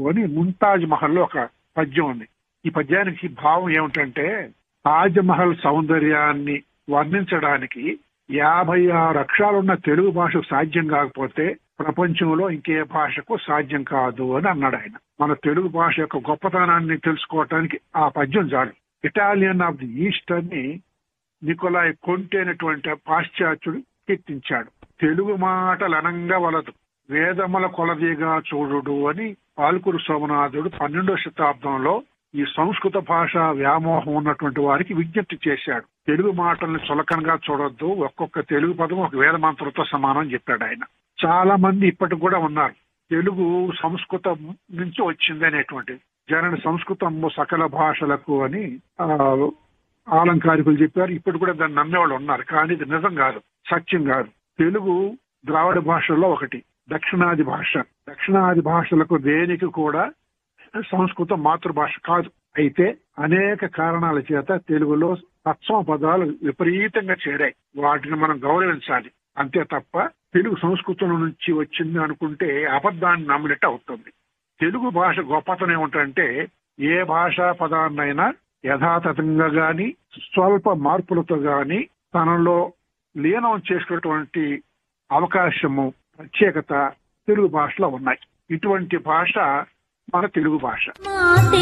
అని ముంతాజ్ మహల్ లో ఒక పద్యం ఉంది ఈ పద్యానికి భావం ఏమిటంటే తాజ్ మహల్ సౌందర్యాన్ని వర్ణించడానికి యాభై ఆరు అక్షరాలున్న తెలుగు భాషకు సాధ్యం కాకపోతే ప్రపంచంలో ఇంకే భాషకు సాధ్యం కాదు అని అన్నాడు ఆయన మన తెలుగు భాష యొక్క గొప్పతనాన్ని తెలుసుకోవటానికి ఆ పద్యం చాలు ఇటాలియన్ ఆఫ్ ది ఈస్ట్ అని నికోలాయ్ కొంటే అనేటువంటి పాశ్చాత్యుడు కీర్తించాడు తెలుగు మాటలు అనంగా వలదు వేదముల కొలదిగా చూడుడు అని పాల్కురు సోమనాథుడు పన్నెండో శతాబ్దంలో ఈ సంస్కృత భాష వ్యామోహం ఉన్నటువంటి వారికి విజ్ఞప్తి చేశాడు తెలుగు మాటల్ని చులకనగా చూడొద్దు ఒక్కొక్క తెలుగు పదం ఒక వేద మంత్రంతో సమానం అని చెప్పాడు ఆయన చాలా మంది ఇప్పటికి కూడా ఉన్నారు తెలుగు సంస్కృతం నుంచి వచ్చింది అనేటువంటిది జనన సంస్కృతం సకల భాషలకు అని ఆ, ఆలంకారికులు చెప్పారు ఇప్పుడు కూడా దాన్ని నమ్మేవాళ్ళు ఉన్నారు కానీ ఇది నిజం కాదు సత్యం కాదు తెలుగు ద్రావిడ భాషల్లో ఒకటి దక్షిణాది భాష దక్షిణాది భాషలకు దేనికి కూడా సంస్కృతం మాతృభాష కాదు అయితే అనేక కారణాల చేత తెలుగులో తత్వ పదాలు విపరీతంగా చేరాయి వాటిని మనం గౌరవించాలి అంతే తప్ప తెలుగు సంస్కృతం నుంచి వచ్చింది అనుకుంటే అబద్ధాన్ని నమ్మినట్టు అవుతుంది తెలుగు భాష గొప్పతనం ఏమిటంటే ఏ భాషా పదాన్నైనా యథాతథంగా గాని స్వల్ప మార్పులతో గాని తనలో లీనం చేసుకున్నటువంటి అవకాశము ప్రత్యేకత తెలుగు భాషలో ఉన్నాయి ఇటువంటి భాష మన తెలుగు భాష మాతే